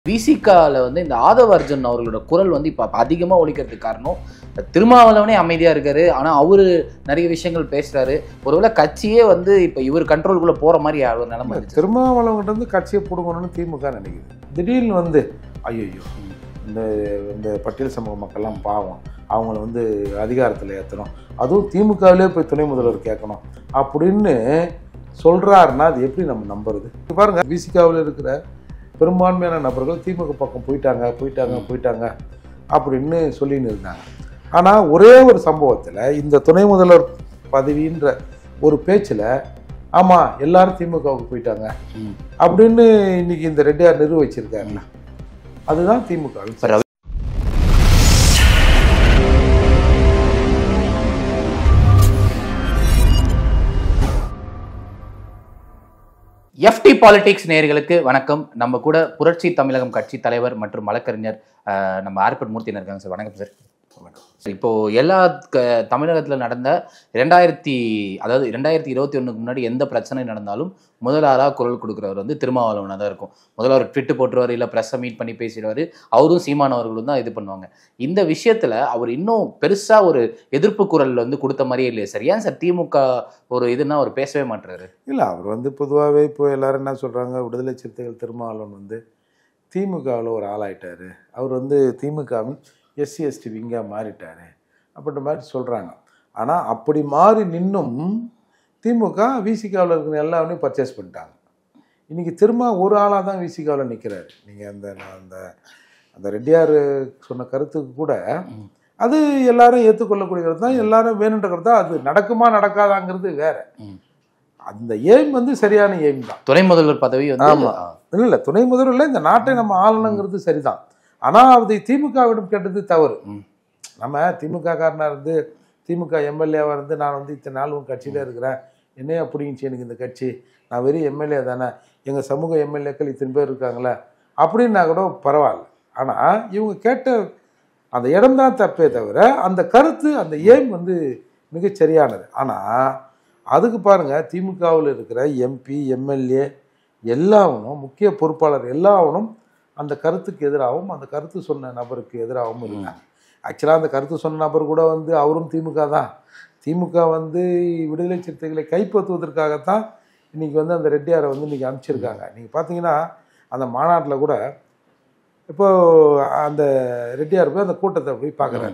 விசிகால வந்து இந்த ஆதவ அர்ஜுன் அவர்களோட குரல் வந்து இப்போ அதிகமாக ஒழிக்கிறதுக்கு காரணம் திருமாவளவனே அமைதியாக இருக்காரு ஆனால் அவரு நிறைய விஷயங்கள் பேசுறாரு ஒருவேளை கட்சியே வந்து இப்போ இவர் கண்ட்ரோலுக்குள்ள போற மாதிரி ஒரு நிலைமை இருந்துச்சு திருமாவளவன்கிட்ட இருந்து கட்சியை பிடுங்கணும்னு திமுக நினைக்குது திடீர்னு வந்து ஐயோ இந்த இந்த பட்டியல் சமூக மக்கள்லாம் பாவம் அவங்கள வந்து அதிகாரத்தில் ஏற்றணும் அதுவும் திமுகவிலே போய் துணை முதல்வர் கேட்கணும் அப்படின்னு சொல்கிறாருன்னா அது எப்படி நம்ம நம்புறது இப்ப பாருங்க விசிகாவில் இருக்கிற பெரும்பான்மையான நபர்கள் திமுக பக்கம் போயிட்டாங்க போயிட்டாங்க போயிட்டாங்க அப்படின்னு சொல்லின்னு இருந்தாங்க ஆனால் ஒரே ஒரு சம்பவத்தில் இந்த துணை முதல்வர் பதவின்ற ஒரு பேச்சில் ஆமாம் எல்லாரும் திமுகவுக்கு போயிட்டாங்க ம். அப்படின்னு இன்னைக்கு இந்த ரெட்டியார் நிரூபிச்சிருக்காருல்ல அதுதான் திமுக இப்ப ரவி- எஃப்டி பாலிடிக்ஸ் நேயர்களுக்கு வணக்கம் நம்ம கூட புரட்சி தமிழகம் கட்சி தலைவர் மற்றும் வழக்கறிஞர் அஹ், நம்ம ஆர்பட் மூர்த்தினர் இருக்காங்க சார் வணக்கம் சார் இப்போ எல்லா க- தமிழகத்துல நடந்த ரெண்டாயிரத்தி அதாவது ரெண்டாயிரத்தி இருபத்தி ஒண்ணுக்கு முன்னாடி எந்த பிரச்சனை நடந்தாலும் முதல் ஆளா குரல் கொடுக்குறவர் வந்து திருமாவளவனாக தான் இருக்கும் முதல்ல அவர் ட்விட்டு போட்டுருவாரு இல்லை ப்ரெஸ்ஸை மீட் பண்ணி பேசிடுவாரு அவரும் சீமான் அவர்களும் தான் இது பண்ணுவாங்க இந்த விஷயத்துல அவர் இன்னும் பெருசா ஒரு எதிர்ப்பு குரல் வந்து கொடுத்த மாதிரியே இல்லையே சார் ஏன் சார் திமுக ஒரு இதுன்னா அவர் பேசவே மாட்டுறாரு இல்லை அவர் வந்து பொதுவாகவே இப்போ எல்லாரும் என்ன சொல்கிறாங்க விடுதலை சிறுத்தைகள் திருமாவளவன் வந்து திமுகவில் ஒரு ஆளாயிட்டாரு அவர் வந்து திமுகவின் எஸ்சி எஸ்டி விங்காக மாறிட்டாரு அப்படின்ற மாதிரி சொல்கிறாங்க ஆனால் அப்படி மாறி நின்னும் திமுக விசிகாவில் இருக்கிற எல்லாமே பர்ச்சேஸ் பண்ணிட்டாங்க இன்றைக்கி திரும்ப ஒரு ஆளாக தான் விசிகாவில் நிற்கிறாரு நீங்கள் அந்த அந்த அந்த ரெட்டியார் சொன்ன கருத்துக்கு கூட ம். அது எல்லாரும் ஏற்றுக்கொள்ளக்கூடியது தான் எல்லாரும் வேணுன்ற கருத்தா அது நடக்குமா நடக்காதாங்கிறது வேற ம். அந்த எய்ம் வந்து சரியான எய்ம் தான் துணை முதல்வர் பதவி வந்து ஆமா. இல்லை இல்லை துணை முதல்வரில் இந்த நாட்டை நம்ம ஆளணுங்கிறது சரிதான் ஆனால் அதை திமுகவிடம் கேட்டது தவறு ம். நம்ம திமுக காரனா இருந்து திமுக எம்எல்ஏவாக இருந்து நான் வந்து இத்தனை நாள் உங்கள் கட்சியில் இருக்கிறேன் என்னையா பிடிங்கிச்சு எனக்கு இந்த கட்சி நான் வெறும் எம்எல்ஏ தானே எங்கள் சமூக எம்எல்ஏக்கள் இத்தனை பேர் இருக்காங்களே அப்படின்னா கூட பரவாயில்ல ஆனால் இவங்க கேட்ட அந்த இடம் தான் தப்பே தவிர அந்த கருத்து அந்த எய்ம் வந்து மிகச் சரியானது ஆனால் அதுக்கு பாருங்க திமுகவில் இருக்கிற எம்பி எம்எல்ஏ எல்லாவனும் முக்கிய பொறுப்பாளர் எல்லாவனும் அந்த கருத்துக்கு எதிராகவும் அந்த கருத்து சொன்ன நபருக்கு எதிராகவும் இருந்தாங்க ஆக்சுவலாக அந்த கருத்து சொன்ன நபர் கூட வந்து அவரும் திமுக தான் திமுக வந்து விடுதலை சிறுத்தைகளை கைப்பற்றுவதற்காகத்தான் இன்னைக்கு வந்து அந்த ரெட்டியாரை வந்து இன்னைக்கு அனுப்பிச்சிருக்காங்க நீங்கள் பார்த்தீங்கன்னா அந்த மாநாட்டில் கூட இப்போ அந்த ரெட்டியார் போய் அந்த கூட்டத்தை போய் பார்க்குறாரு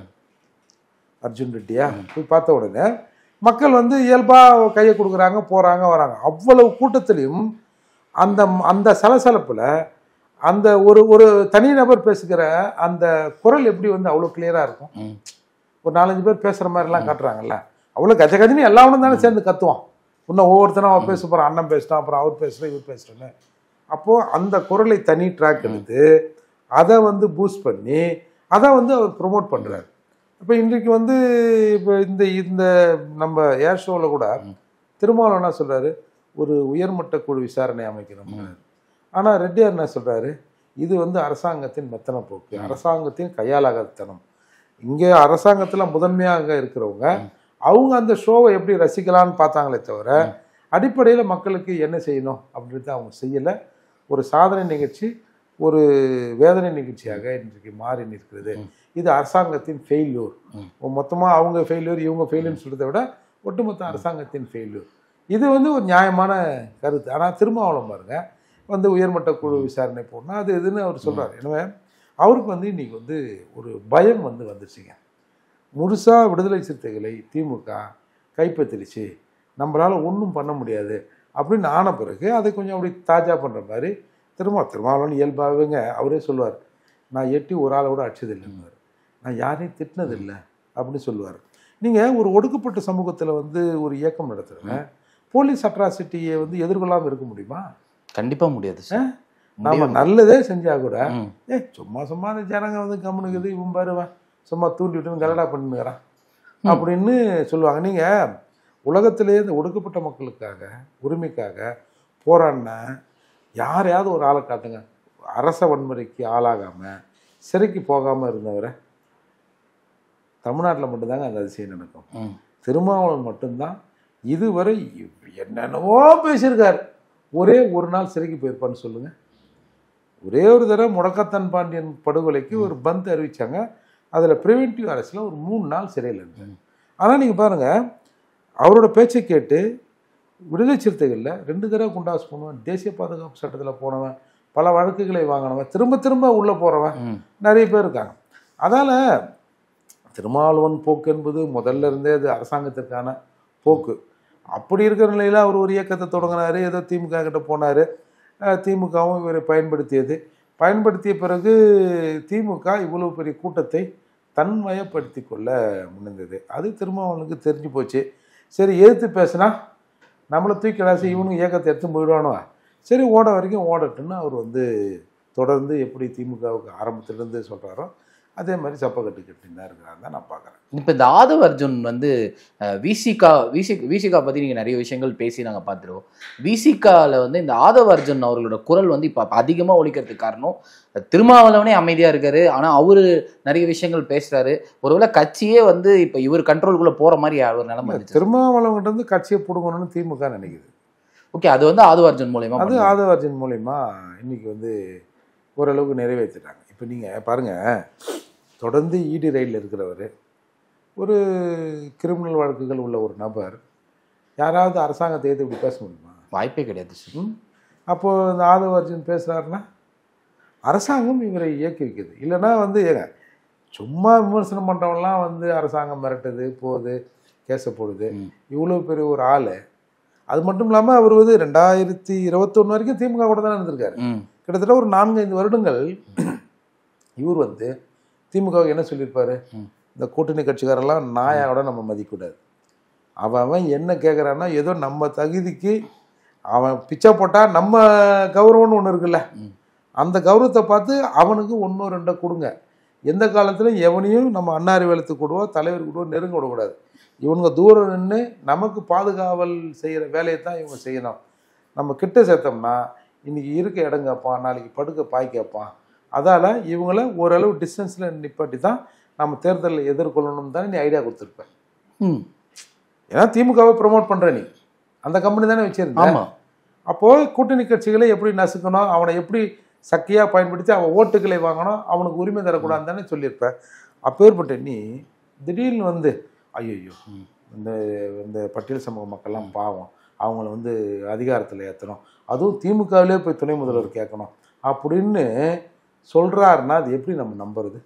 அர்ஜுன் ரெட்டியா போய் பார்த்த உடனே மக்கள் வந்து இயல்பாக கையை கொடுக்குறாங்க போகிறாங்க வராங்க அவ்வளவு கூட்டத்திலையும் அந்த அந்த சலசலப்பில் அந்த ஒரு ஒரு தனிநபர் பேசுகிற அந்த குரல் எப்படி வந்து அவ்வளோ கிளியராக இருக்கும் ம். ஒரு நாலஞ்சு பேர் பேசுகிற மாதிரிலாம் காட்டுறாங்கல்ல அவ்வளோ கஜ கஜன்னு எல்லாவனும் தானே சேர்ந்து கத்துவான் இன்னும் ஒவ்வொருத்தனும் அவன் பேச போகிறான் அண்ணன் பேசிட்டான் அப்புறம் அவர் பேசுகிறேன் இவர் பேசுகிறேன்னு அப்போது அந்த குரலை தனி ட்ராக் எடுத்து அதை வந்து பூஸ்ட் பண்ணி அதை வந்து அவர் ப்ரொமோட் பண்ணுறாரு இப்போ இன்றைக்கு வந்து இப்போ இந்த இந்த நம்ம ஏர் ஷோவில் கூட திருமாவளவன் என்ன சொல்கிறாரு ஒரு உயர்மட்ட குழு விசாரணை அமைக்கணும் ஆனால் ரெட்டியார் என்ன சொல்கிறாரு இது வந்து அரசாங்கத்தின் மெத்தன போக்கு அரசாங்கத்தின் கையாலாகத்தனம் இங்கே அரசாங்கத்தில் முதன்மையாக இருக்கிறவங்க அவங்க அந்த ஷோவை எப்படி ரசிக்கலாம்னு பார்த்தாங்களே தவிர அடிப்படையில் மக்களுக்கு என்ன செய்யணும் அப்படின்றத அவங்க செய்யலை ஒரு சாதனை நிகழ்ச்சி ஒரு வேதனை நிகழ்ச்சியாக இன்றைக்கு மாறி நிற்கிறது இது அரசாங்கத்தின் ஃபெயில்யூர் ம். மொத்தமாக அவங்க ஃபெயில்யூர் இவங்க ஃபெயில்யூர்னு சொல்றதை விட ஒட்டுமொத்த அரசாங்கத்தின் ஃபெயில்யூர் இது வந்து ஒரு நியாயமான கருத்து ஆனால் திருமாவளம் பாருங்க வந்து உயர்மட்ட குழு விசாரணை போடணும் அது எதுன்னு அவர் சொல்றாரு எனவே அவருக்கு வந்து இன்னைக்கு வந்து ஒரு பயம் வந்து வந்துருச்சுங்க முழுசா விடுதலை சிறுத்தைகளை திமுக கைப்பற்றிடுச்சு நம்மளால ஒன்றும் பண்ண முடியாது அப்படின்னு ஆன பிறகு அதை கொஞ்சம் அப்படி தாஜா பண்ணுற மாதிரி திரும்ப திருமாவளவன் இயல்பாகவேங்க அவரே சொல்லுவார் நான் எட்டி ஒரு ஆளை கூட அடிச்சதில்லைன்னு நான் யாரையும் திட்டினதில்லை அப்படின்னு சொல்லுவார் நீங்கள் ஒரு ஒடுக்கப்பட்ட சமூகத்தில் வந்து ஒரு இயக்கம் நடத்துகிறேன் போலீஸ் அட்ராசிட்டியை வந்து எதிர்கொள்ளாமல் இருக்க முடியுமா கண்டிப்பா முடியாது சார் நாம முடியாது. நல்லதே செஞ்சா கூட ம். ஏ சும்மா சும்மா அந்த ஜனங்க வந்து கம்முனுக்குது இவன் பாருவன் சும்மா தூண்டி விட்டுன்னு கலடா பண்ணுங்கிறான் அப்படின்னு சொல்லுவாங்க நீங்க உலகத்திலே இந்த ஒடுக்கப்பட்ட மக்களுக்காக உரிமைக்காக போராடின யாரையாவது ஒரு ஆளை காட்டுங்க அரச வன்முறைக்கு ஆளாகாம சிறைக்கு போகாம இருந்தவரை தமிழ்நாட்டில் மட்டும்தாங்க அந்த அதிசயம் நடக்கும் ம். திருமாவளவன் மட்டும்தான் இதுவரை என்னென்னவோ பேசியிருக்கார் ஒரே ஒரு நாள் சிறைக்கு போயிருப்பான்னு சொல்லுங்க ஒரே ஒரு தடவை முடக்கத்தான் பாண்டியன் படுகொலைக்கு ஒரு பந்த் அறிவிச்சாங்க அதில் ப்ரிவென்டிவ் அரசில் ஒரு மூணு நாள் சிறையில் இருந்தார் ஆனால் நீங்கள் பாருங்கள் அவரோட பேச்சை கேட்டு விடுதலை சிறுத்தைகளில் ரெண்டு தடவை குண்டாஸ் போனவன் தேசிய பாதுகாப்பு சட்டத்தில் போனவன் பல வழக்குகளை வாங்கினவன் திரும்ப திரும்ப உள்ளே போகிறவன் ம். நிறைய பேர் இருக்காங்க அதால் திருமாவளவன் போக்கு என்பது முதல்ல இருந்தே அது அரசாங்கத்திற்கான போக்கு அப்படி இருக்கிற நிலையில் அவர் ஒரு இயக்கத்தை தொடங்கினாரு ஏதோ திமுக கிட்ட போனார் திமுகவும் இவரை பயன்படுத்தியது பயன்படுத்திய பிறகு திமுக இவ்வளவு பெரிய கூட்டத்தை தன்மயப்படுத்தி கொள்ள முனைந்தது அது திருமாவளவனுக்கு தெரிஞ்சு போச்சு சரி எதிர்த்து பேசினா நம்மளை தூக்கி கலாசி இவனுக்கு இயக்கத்தை எடுத்து போயிடுவானோ சரி ஓட வரைக்கும் ஓடட்டுன்னு அவர் வந்து தொடர்ந்து எப்படி திமுகவுக்கு ஆரம்பத்திலிருந்து சொல்கிறாரோ அதே மாதிரி சப்பக்கட்டு கட்டின்னு தான் இருக்கிறாங்க தான் நான் பார்க்குறேன் இப்போ இந்த ஆதவ் அர்ஜுன் வந்து விசிகா விசி விசிகா பற்றி நீங்கள் நிறைய விஷயங்கள் பேசி நாங்கள் பார்த்துருவோம் விசிகாவில் வந்து இந்த ஆதவ் அர்ஜுன் அவர்களோட குரல் வந்து இப்போ அதிகமாக ஒழிக்கிறதுக்கு காரணம் திருமாவளவனே அமைதியாக இருக்காரு ஆனால் அவரு நிறைய விஷயங்கள் பேசுறாரு ஒருவேளை கட்சியே வந்து இப்போ இவர் கண்ட்ரோலுக்குள்ளே போகிற மாதிரி ஒரு நிலைமை இருந்துச்சு திருமாவளவன்கிட்ட இருந்து கட்சியை பிடுங்கணும்னு திமுக நினைக்குது ஓகே அது வந்து ஆதவ் அர்ஜுன் மூலயமா அது ஆதவர்ஜன் மூலயமா இன்னைக்கு வந்து ஓரளவுக்கு நிறைவேற்றிட்டாங்க இப்போ நீங்கள் பாருங்கள் தொடர்ந்து ஈடி ரயிலில் இருக்கிறவர் ஒரு கிரிமினல் வழக்குகள் உள்ள ஒரு நபர் யாராவது அரசாங்கத்தை எதிர்த்து இப்படி பேச முடியுமா வாய்ப்பே கிடையாது சார் ம்? அப்போ இந்த ஆதவ அர்ஜுன் பேசுகிறாருன்னா அரசாங்கம் இவரை இயக்கி வைக்குது இல்லைன்னா வந்து ஏங்க சும்மா விமர்சனம் பண்ணுறவங்களாம் வந்து அரசாங்கம் மிரட்டுது போகுது கேஸை போடுது ம். இவ்வளோ பெரிய ஒரு ஆள் அது மட்டும் இல்லாமல் அவர் வந்து ரெண்டாயிரத்தி இருபத்தொன்று வரைக்கும் திமுக கூட தான் இருந்திருக்காரு ம் கிட்டத்தட்ட ஒரு நான்கு ஐந்து வருடங்கள் இவர் வந்து திமுகவுக்கு என்ன சொல்லியிருப்பாரு ம். இந்த கூட்டணி கட்சிக்காரெல்லாம் நாயோட நம்ம மதிக்கக்கூடாது அவன் அவன் என்ன கேட்குறான்னா ஏதோ நம்ம தகுதிக்கு அவன் பிச்சை போட்டால் நம்ம கௌரவம்னு ஒன்று இருக்குல்ல ம். அந்த கௌரவத்தை பார்த்து அவனுக்கு ஒன்றோ ரெண்டோ கொடுங்க எந்த காலத்திலும் எவனையும் நம்ம அன்னாரி வேலத்து கூடவோ தலைவர் கூடவோ நெருங்க விடக்கூடாது இவனுங்க தூரம் நின்று நமக்கு பாதுகாவல் செய்கிற வேலையை தான் இவங்க செய்யணும் நம்ம கிட்ட சேர்த்தோம்னா இன்னைக்கு இருக்க இடம் கேட்பான் நாளைக்கு படுக்க பாய் கேட்பான் அதால் இவங்கள ஓரளவு டிஸ்டன்ஸில் நிப்பாட்டி தான் நம்ம தேர்தலில் எதிர்கொள்ளணும் தானே நீ ஐடியா கொடுத்துருப்ப ம் ஏன்னா திமுகவை ப்ரொமோட் பண்ணுற நீ அந்த கம்பெனி தானே வச்சிருந்த ஆமாம் அப்போ கூட்டணி கட்சிகளை எப்படி நசுக்கணும் அவனை எப்படி சக்தியாக பயன்படுத்தி அவன் ஓட்டுகளை வாங்கணும் அவனுக்கு உரிமை தரக்கூடாதுன்னு தானே சொல்லியிருப்ப அப்பேற்பட்ட நீ திடீர்னு வந்து ஐயோ ம். இந்த இந்த பட்டியல் சமூக மக்கள்லாம் பாவம் அவங்கள வந்து அதிகாரத்தில் ஏற்றணும் அதுவும் திமுகவிலே போய் துணை முதல்வர் கேட்கணும் அப்படின்னு சொல்கிறாருன்னா அது எப்படி நம்ம நம்புறது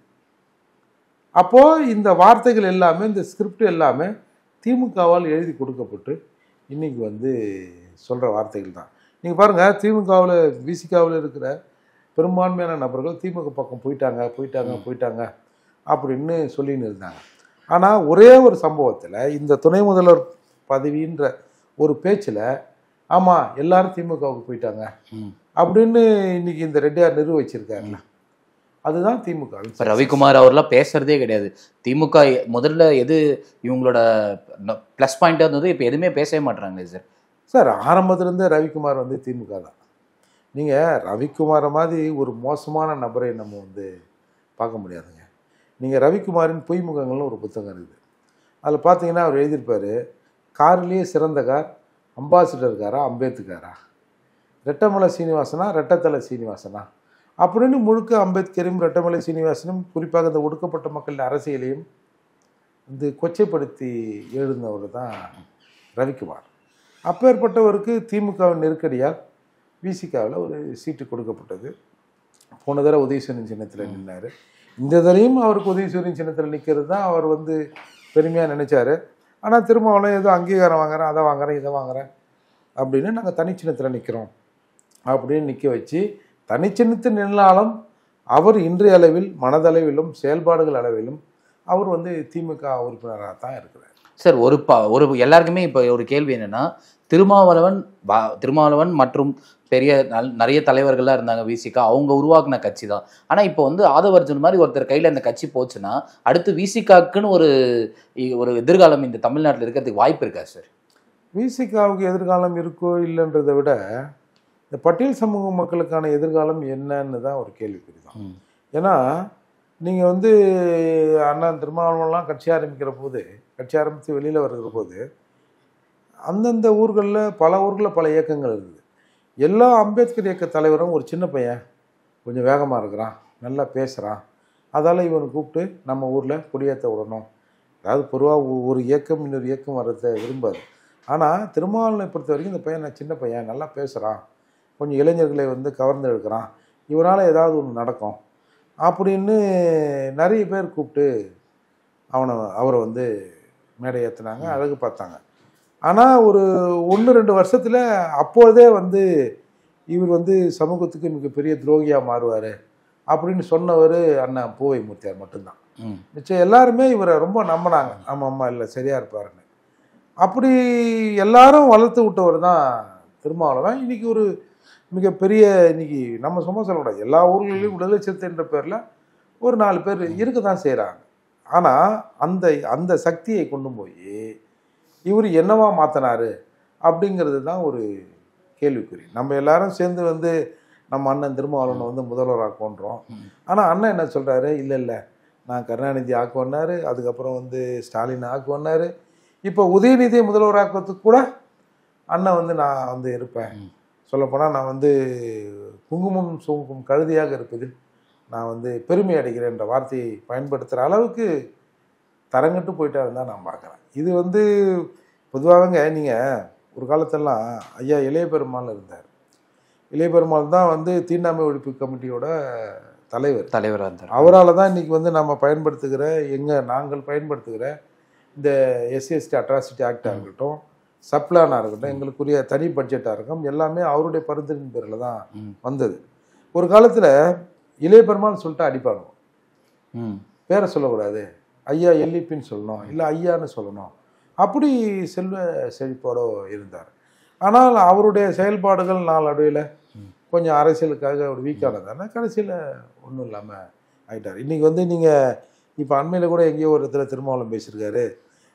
அப்போது இந்த வார்த்தைகள் எல்லாமே இந்த ஸ்கிரிப்ட் எல்லாமே திமுகவால் எழுதி கொடுக்கப்பட்டு இன்னைக்கு வந்து சொல்கிற வார்த்தைகள் தான் நீங்கள் பாருங்கள் திமுகவில் விசிகாவில் இருக்கிற பெரும்பான்மையான நபர்கள் திமுக பக்கம் போயிட்டாங்க போயிட்டாங்க போயிட்டாங்க அப்படின்னு சொல்லின்னு இருந்தாங்க ஆனால் ஒரே ஒரு சம்பவத்தில் இந்த துணை முதல்வர் பதவின்ற ஒரு பேச்சில் ஆமாம் எல்லாரும் திமுகவுக்கு போயிட்டாங்க ம் அப்படின்னு இன்னைக்கு இந்த ரெட்டியார் நிரூபிச்சிருக்காருல்ல அதுதான் திமுக இப்போ ரவிக்குமார் அவர்லாம் பேசுறதே கிடையாது திமுக முதல்ல எது இவங்களோட ப்ளஸ் பாயிண்டாக இருந்தது இப்போ எதுவுமே பேசவே மாட்றாங்களே சார் சார் ஆரம்பத்திலேருந்தே ரவிக்குமார் வந்து திமுக தான் நீங்கள் ரவிக்குமாரை மாதிரி ஒரு மோசமான நபரை நம்ம வந்து பார்க்க முடியாதுங்க நீங்கள் ரவிக்குமாரின் பொய்முகங்கள்னு ஒரு புத்தகம் இருக்குது அதில் பார்த்தீங்கன்னா அவர் எழுதியிருப்பார் கார்லேயே சிறந்த கார் அம்பாசிடர் காரா அம்பேத்கரா ரெட்டமலை சீனிவாசனா ரெட்டத்தலை சீனிவாசனா அப்படின்னு முழுக்க அம்பேத்கரும் ரெட்டமலை சீனிவாசனும் குறிப்பாக இந்த ஒடுக்கப்பட்ட மக்களின் அரசியலையும் வந்து கொச்சைப்படுத்தி எழுதினவர் தான் ரவிக்குமார் அப்பேற்பட்டவருக்கு திமுகவின் நெருக்கடியால் விசிகாவில் ஒரு சீட்டு கொடுக்கப்பட்டது போன தடவை உதயசூரியன் சின்னத்தில் நின்னார் இந்த தடவையும் அவருக்கு உதயசூரியன் சின்னத்தில் நிற்கிறது தான் அவர் வந்து பெருமையாக நினைச்சாரு ஆனால் திருமாவளவன் ஏதோ அங்கீகாரம் வாங்குறேன் அதை வாங்குறேன் இதை வாங்குறேன் அப்படின்னு நாங்கள் தனிச்சின்னத்தில் நிற்கிறோம் அப்படின்னு நிற்க வச்சு தனிச்சின்னத்தில் நின்னாலும் அவர் இன்றைய அளவில் மனதளவிலும் செயல்பாடுகள் அளவிலும் அவர் வந்து திமுக உறுப்பினராக தான் இருக்கிறார் சார் ஒரு பா ஒரு எல்லாருக்குமே இப்போ ஒரு கேள்வி என்னன்னா திருமாவளவன் பா- திருமாவளவன் மற்றும் பெரிய நல்- நிறைய தலைவர்கள்லாம் இருந்தாங்க விசிகா அவங்க உருவாக்குன கட்சி தான் ஆனால் இப்போ வந்து ஆதவர்ஜுன் மாதிரி ஒருத்தர் கையில் அந்த கட்சி போச்சுன்னா அடுத்து விசிகாக்குன்னு ஒரு இ- ஒரு எதிர்காலம் இந்த தமிழ்நாட்டில் இருக்கிறதுக்கு வாய்ப்பு இருக்கா சார் விசிகாவுக்கு எதிர்காலம் இருக்கோ இல்லைன்றதை விட இந்த பட்டியல் சமூக மக்களுக்கான எதிர்காலம் என்னன்னு தான் ஒரு கேள்விக்குறி தான் ம். ஏன்னா நீங்கள் வந்து அண்ணா திருமாவளவன்லாம் கட்சி ஆரம்பிக்கிற போது கட்சி ஆரம்பித்து வெளியில் வருகிற போது அந்தந்த ஊர்களில் பல ஊர்களில் பல இயக்கங்கள் இருந்தது எல்லா அம்பேத்கர் இயக்க தலைவரும் ஒரு சின்ன பையன் கொஞ்சம் வேகமாக இருக்கிறான் நல்லா பேசுகிறான் அதால் இவனை கூப்பிட்டு நம்ம ஊரில் குடியேற்ற விடணும் அதாவது பொதுவாக ஒரு இயக்கம் இன்னொரு இயக்கம் வர்றதை விரும்பாது ஆனால் திருமாவளவனை பொறுத்த வரைக்கும் இந்த பையன் நான் சின்ன பையன் நல்லா பேசுகிறான் கொஞ்சம் இளைஞர்களை வந்து கவர்ந்து எடுக்கிறான் இவனால் ஏதாவது ஒன்று நடக்கும் அப்படின்னு நிறைய பேர் கூப்பிட்டு அவனை அவரை வந்து மேடை ஏற்றுனாங்க அழகு பார்த்தாங்க ஆனால் ஒரு ஒன்று ரெண்டு வருஷத்தில் அப்பொழுதே வந்து இவர் வந்து சமூகத்துக்கு மிகப்பெரிய துரோகியாக மாறுவார் அப்படின்னு சொன்னவர் அண்ணன் பூவை மூர்த்தியார் மட்டும்தான் ம் மிச்சம் எல்லாருமே இவரை ரொம்ப நம்பினாங்க ஆமாம் ஆமாம் இல்லை சரியாக இருப்பாருன்னு அப்படி எல்லாரும் வளர்த்து விட்டவர் தான் திருமாவளவன் இன்னைக்கு ஒரு மிகப்பெரிய இன்னைக்கு நம்ம சும்மா சொல்லக்கூடாது எல்லா ஊர்களிலும் விடுதலை சிறுத்தைன்ற பேரில் ஒரு நாலு பேர் இருக்க தான் செய்கிறாங்க ஆனால் அந்த அந்த சக்தியை கொண்டு போய் இவர் என்னவா மாற்றினாரு அப்படிங்கிறது தான் ஒரு கேள்விக்குறி நம்ம எல்லாரும் சேர்ந்து வந்து நம்ம அண்ணன் திருமாவளவனை வந்து முதல்வராக கொன்றோம் ஆனால் அண்ணன் என்ன சொல்கிறாரு இல்லை இல்லை நான் கருணாநிதி ஆக்குவன்னாரு அதுக்கப்புறம் வந்து ஸ்டாலின் ஆக்குவன்னாரு இப்போ உதயநிதியை முதல்வராக்குவதுக்கு கூட அண்ணன் வந்து நான் வந்து இருப்பேன் சொல்லப்போனால் நான் வந்து குங்குமம் சுங்கும் கழுதியாக இருப்பதில் நான் வந்து பெருமை அடைகிறேன்ற வார்த்தையை பயன்படுத்துகிற அளவுக்கு தரங்கட்டு போயிட்டாருன்னு தான் நான் பார்க்குறேன் இது வந்து பொதுவாகங்க நீங்கள் ஒரு காலத்தெல்லாம் ஐயா இளைய பெருமாள் இருந்தார் இளைய பெருமாள் தான் வந்து தீண்டாமை ஒழிப்பு கமிட்டியோட தலைவர் தலைவராக இருந்தார் அவரால் தான் இன்னைக்கு வந்து நம்ம பயன்படுத்துகிற எங்க நாங்கள் பயன்படுத்துகிற இந்த எஸ்சிஎஸ்டி அட்ராசிட்டி ஆக்டாக இருக்கட்டும் சப்ளானாக இருக்கட்டும் எங்களுக்குரிய தனி பட்ஜெட்டாக இருக்கும் எல்லாமே அவருடைய பரிந்துரையின் பேரில் தான் ம். வந்தது ஒரு காலத்தில் இளைய பெருமாள் சொல்லிட்டு அடிப்பாங்க ம் பேரை சொல்லக்கூடாது ஐயா எல்லிப்பின்னு சொல்லணும் இல்லை ஐயான்னு சொல்லணும் அப்படி செல்வ செழிப்போட இருந்தார் ஆனால் அவருடைய செயல்பாடுகள் நாளடைவில் கொஞ்சம் அரசியலுக்காக ஒரு வீக்கானதால கடைசியில் ஒன்றும் இல்லாமல் ஆயிட்டார் இன்றைக்கி வந்து நீங்கள் இப்போ அண்மையில் கூட எங்கேயோ ஒரு இடத்துல திருமாவளம் பேசியிருக்காரு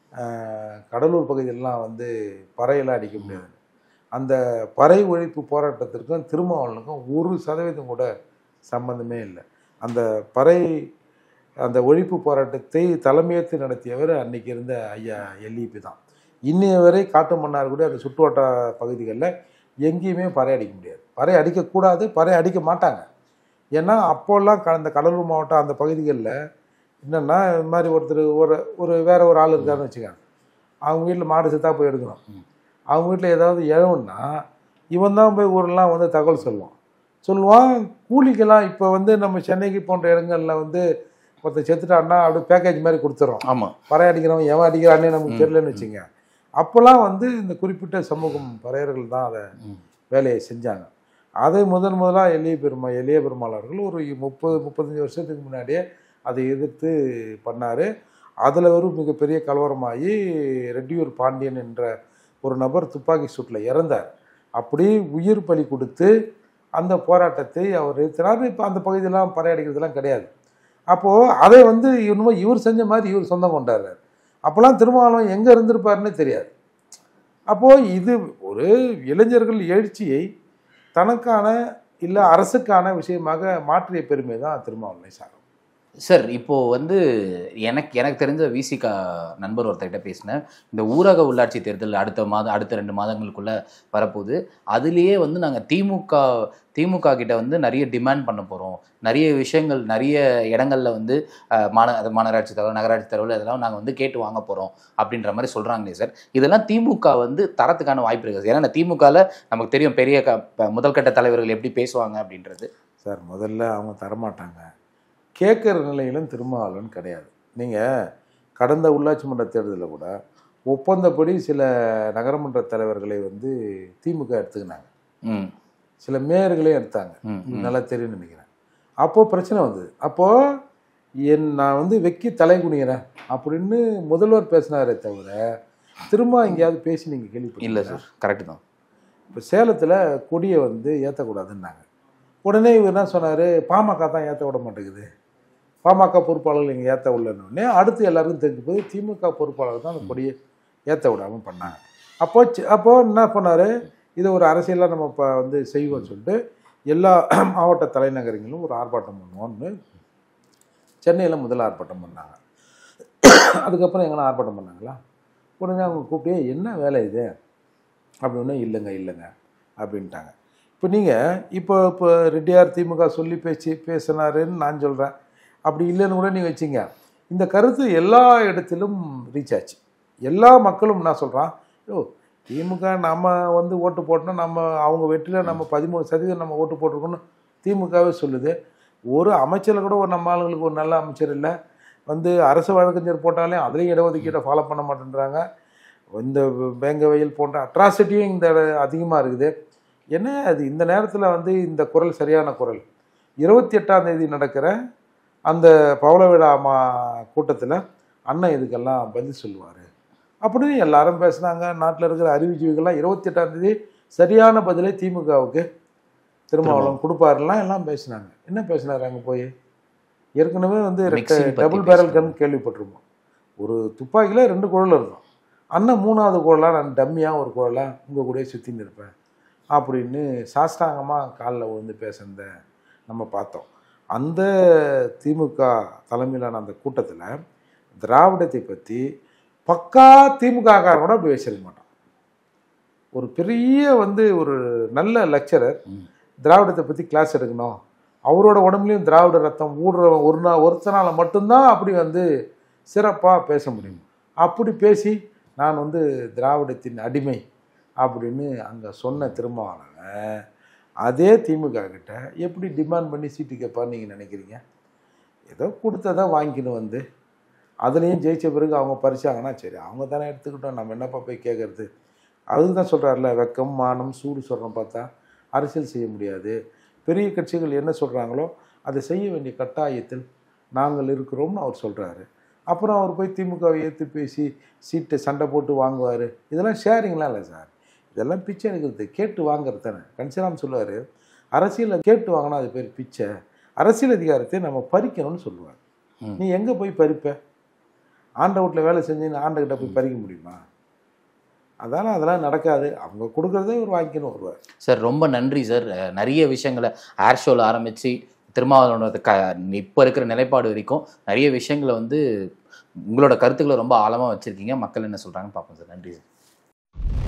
ஆஹ், கடலூர் பகுதியிலலாம் வந்து பறையெல்லாம் அடிக்க முடியாது அந்த பறை ஒழிப்பு போராட்டத்திற்கும் திருமாவளனுக்கும் ஒரு சதவீதம் கூட சம்பந்தமே இல்லை அந்த பறை அந்த ஒழிப்பு போராட்டத்தை தலைமையேற்று நடத்தியவர் அன்னைக்கு இருந்த ஐயா எல்இபி தான் இன்னைய வரை காட்டு மன்னார் கூட அந்த சுற்றுவட்டார பகுதிகளில் எங்கேயுமே பறை அடிக்க முடியாது பறை அடிக்கக்கூடாது பறை அடிக்க மாட்டாங்க ஏன்னா அப்போல்லாம் க- அந்த கடலூர் மாவட்டம் அந்த பகுதிகளில் என்னென்னா இது மாதிரி ஒருத்தர் ஒரு ஒரு வேற ஒரு ஆள் இருக்காருன்னு வச்சுக்கோங்க அவங்க வீட்டில் மாடு செத்தா போய் எடுக்கணும் அவங்க வீட்டில் ஏதாவது இழவுன்னா இவன் தான் போய் ஊரெல்லாம் வந்து தகவல் சொல்லுவான் சொல்லுவான் கூலிக்கெல்லாம் இப்போ வந்து நம்ம சென்னைக்கு போன்ற இடங்களில் வந்து ஒருத்தர் செத்துட்டான்னா அப்படியே பேக்கேஜ் மாதிரி கொடுத்துறோம் ஆமாம் பறை அடிக்கிறவன் எவன் அடிக்கிறானே நமக்கு தெரியலன்னு வச்சுங்க அப்போல்லாம் வந்து இந்த குறிப்பிட்ட சமூகம் பறையர்கள் தான் அதை ம். வேலையை செஞ்சாங்க அதை முதன் முதலாக எளிய பெருமா எளிய பெருமாள் அவர்கள் ஒரு முப்பது முப்பத்தஞ்சு வருஷத்துக்கு முன்னாடியே அதை எதிர்த்து பண்ணார் அதில் ஒரு மிகப்பெரிய கலவரமாகி ரெட்டியூர் பாண்டியன் என்ற ஒரு நபர் துப்பாக்கி சூட்டில் இறந்தார் அப்படி உயிர் பலி கொடுத்து அந்த போராட்டத்தை அவர் நிறுத்தினார் இப்போ அந்த பகுதியெல்லாம் பறை அடிக்கிறதுலாம் கிடையாது அப்போது அதை வந்து இன்னும் இவர் செஞ்ச மாதிரி இவர் சொந்தம் கொண்டாடுறாரு அப்போல்லாம் திருமாவளவன் எங்கே இருந்திருப்பாருன்னே தெரியாது அப்போது இது ஒரு இளைஞர்கள் எழுச்சியை தனக்கான இல்லை அரசுக்கான விஷயமாக மாற்றிய பெருமை தான் திருமாவளவனை சாரும் சார் இப்போ வந்து எனக்கு எனக்கு தெரிஞ்ச விசிகா நண்பர் ஒருத்தர்கிட்ட பேசினேன் இந்த ஊரக உள்ளாட்சி தேர்தல் அடுத்த மாதம் அடுத்த ரெண்டு மாதங்களுக்குள்ள வரப்போகுது அதுலேயே வந்து நாங்கள் திமுக திமுக கிட்ட வந்து நிறைய டிமாண்ட் பண்ண போகிறோம் நிறைய விஷயங்கள் நிறைய இடங்கள்ல வந்து அஹ், மாந அது மாநகராட்சி தலைவர் நகராட்சி தலைவர் இதெல்லாம் நாங்கள் வந்து கேட்டு வாங்க போகிறோம் அப்படின்ற மாதிரி சொல்கிறாங்களே சார் இதெல்லாம் திமுக வந்து தரத்துக்கான வாய்ப்பு இருக்குது ஏன்னா திமுகவில் நமக்கு தெரியும் பெரிய க ப- முதல்கட்ட தலைவர்கள் எப்படி பேசுவாங்க அப்படின்றது சார் முதல்ல அவங்க தரமாட்டாங்க கேட்குற நிலையிலும் திருமாவளவன் கிடையாது நீங்கள் கடந்த உள்ளாட்சி மன்ற தேர்தலில் கூட ஒப்பந்தப்படி சில நகரமன்ற தலைவர்களை வந்து திமுக எடுத்துக்கினாங்க ம் சில மேயர்களையும் எடுத்தாங்க ம் உங்களுக்கு நல்லா தெரியும்னு நினைக்கிறேன் அப்போது பிரச்சனை வந்தது அப்போது என் நான் வந்து வெக்கி தலை குனிகிறேன் அப்படின்னு முதல்வர் பேசினாரே தவிர திரும்ப எங்கேயாவது பேசி நீங்கள் இல்லை கேள்விப்பட்டீங்களா சார் கரெக்டு தான் இப்போ சேலத்தில் கொடியை வந்து ஏற்றக்கூடாதுன்னாங்க உடனே இவர் என்ன சொன்னார் பாமக தான் ஏற்ற விட மாட்டேங்குது பாமக பொறுப்பாளர்கள் இங்கே ஏற்ற உள்ளனே அடுத்து எல்லாருக்கும் தெரிஞ்சு போய் திமுக பொறுப்பாளர் தான் அந்த கொடியை ஏற்ற விடாமல் பண்ணாங்க அப்போ சி- அப்போ என்ன பண்ணார் இதை ஒரு அரசியலாக நம்ம இப்போ வந்து செய்வோம்னு சொல்லிட்டு எல்லா மாவட்ட தலைநகரங்களிலும் ஒரு ஆர்ப்பாட்டம் பண்ணுவோம்னு சென்னையில் முதல் ஆர்ப்பாட்டம் பண்ணாங்க அதுக்கப்புறம் எங்கன்னா ஆர்ப்பாட்டம் பண்ணாங்களா உடனே அவங்க கூப்பிட்டு "ஏய், என்ன வேலை இது அப்படின்னு இல்லைங்க இல்லைங்க அப்படின்ட்டாங்க இப்போ நீங்கள் இப்போ இப்போ ரெட்டியார் திமுக சொல்லி பேச்சு பேசினாருன்னு நான் சொல்கிறேன் அப்படி இல்லைன்னு கூட நீங்கள் வச்சிங்க இந்த கருத்து எல்லா இடத்திலும் ரீச் ஆச்சு எல்லா மக்களும் நான் சொல்கிறான் யோ திமுக நம்ம வந்து ஓட்டு போட்டோம் நம்ம அவங்க வெற்றியில் நம்ம பதிமூணு சதவீதம் நம்ம ஓட்டு போட்டிருக்கோம்னு திமுகவே சொல்லுது ஒரு அமைச்சரில் கூட ஒரு நம்ம ஆளுங்களுக்கு ஒரு நல்ல அமைச்சர் இல்லை வந்து அரசு வழக்கறிஞர் போட்டாலே அதுலேயும் இடஒதுக்கீட்டை ஃபாலோ பண்ண மாட்டேன்றாங்க இந்த வேங்க வெயில் போன்ற அட்ராசிட்டியும் இந்த அதிகமாக இருக்குது என்ன அது இந்த நேரத்தில் வந்து இந்த குரல் சரியான குரல் இருபத்தி எட்டாம் தேதி நடக்கிற அந்த பவள விழா மா கூட்டத்தில் அண்ணன் இதுக்கெல்லாம் பதில் சொல்லுவார் அப்படின்னு எல்லாரும் பேசுனாங்க நாட்டில் இருக்கிற அறிவுஜீவிகள்லாம் இருபத்தி எட்டாம் தேதி சரியான பதிலை திமுகவுக்கு திருமாவளவன் கொடுப்பாருலாம் எல்லாம் பேசினாங்க என்ன பேசினாரு அங்கே போய் ஏற்கனவே வந்து Mixing பத்தி டபுள் பேரல் பேசினாங்க. கன் கேள்விப்பட்டிருப்போம் ஒரு துப்பாக்கியில் ரெண்டு குழல் இருக்கும் அண்ணன் மூணாவது குழலாக நான் டம்மியாக ஒரு குழலாக உங்கள் கூடயே சுற்றின்னு இருப்பேன் அப்படின்னு சாஷ்டாங்கமாக காலில் விழுந்து பேசுனத நம்ம பார்த்தோம் அந்த திமுக தலைமையிலான அந்த கூட்டத்தில் திராவிடத்தை பற்றி பக்கா திமுக காரன் கூட அப்படி பேசிருக்க மாட்டான் ஒரு பெரிய வந்து ஒரு நல்ல லெக்சரர் ம். திராவிடத்தை பற்றி கிளாஸ் எடுக்கணும் அவரோட உடம்புலையும் திராவிட ரத்தம் ஊடுறவன் ஒரு நாள் ஒருத்தனால மட்டும்தான் அப்படி வந்து சிறப்பாக பேச முடியும் அப்படி பேசி நான் வந்து திராவிடத்தின் அடிமை அப்படின்னு அங்கே சொன்ன திருமாவளவன் அதே திமுக கிட்ட எப்படி டிமாண்ட் பண்ணி சீட்டு கேட்பான்னு நீங்கள் நினைக்கிறீங்க ஏதோ கொடுத்ததை வாங்கின்னு வந்து அதுலேயும் ஜெயிச்ச பிறகு அவங்க பறிச்சாங்கன்னா சரி அவங்க தானே எடுத்துக்கிட்டோம் நம்ம என்னப்பா போய் கேட்கறது அதுக்கு தான் சொல்கிறாருல வெக்கம் மானம் சூடு சொல்கிறோம் பார்த்தா அரசியல் செய்ய முடியாது பெரிய கட்சிகள் என்ன சொல்கிறாங்களோ அதை செய்ய வேண்டிய கட்டாயத்தில் நாங்கள் இருக்கிறோம்னு அவர் சொல்கிறாரு அப்புறம் அவர் போய் திமுகவை ஏற்று பேசி சீட்டை சண்டை போட்டு வாங்குவார் இதெல்லாம் ஷேரிங்லாம் இல்லை சார் இதெல்லாம் பிச்சை எடுக்கிறது கேட்டு வாங்குறது தானே கன்சிராம் சொல்லுவார் அரசியலில் கேட்டு வாங்கினா அது பேர் பிச்சை அரசியல் அதிகாரத்தை நம்ம பறிக்கணும்னு சொல்லுவார் ம். நீ எங்கே போய் பறிப்ப ஆண்ட வீட்டில் வேலை செஞ்சு நீ ஆண்டகிட்ட போய் பறிக்க முடியுமா அதனால் அதெல்லாம் நடக்காது அவங்க கொடுக்குறதே ஒரு வாங்கிக்கணும் வருவார் சார் ரொம்ப நன்றி சார் அஹ் நிறைய விஷயங்களை ஏர் ஷோவில் ஆரம்பித்து திருமாவளவனோட க இப்போ இருக்கிற நிலைப்பாடு வரைக்கும் நிறைய விஷயங்களை வந்து உங்களோட கருத்துக்களை ரொம்ப ஆழமாக வச்சுருக்கீங்க மக்கள் என்ன சொல்கிறாங்கன்னு பார்ப்போம் சார் நன்றி சார்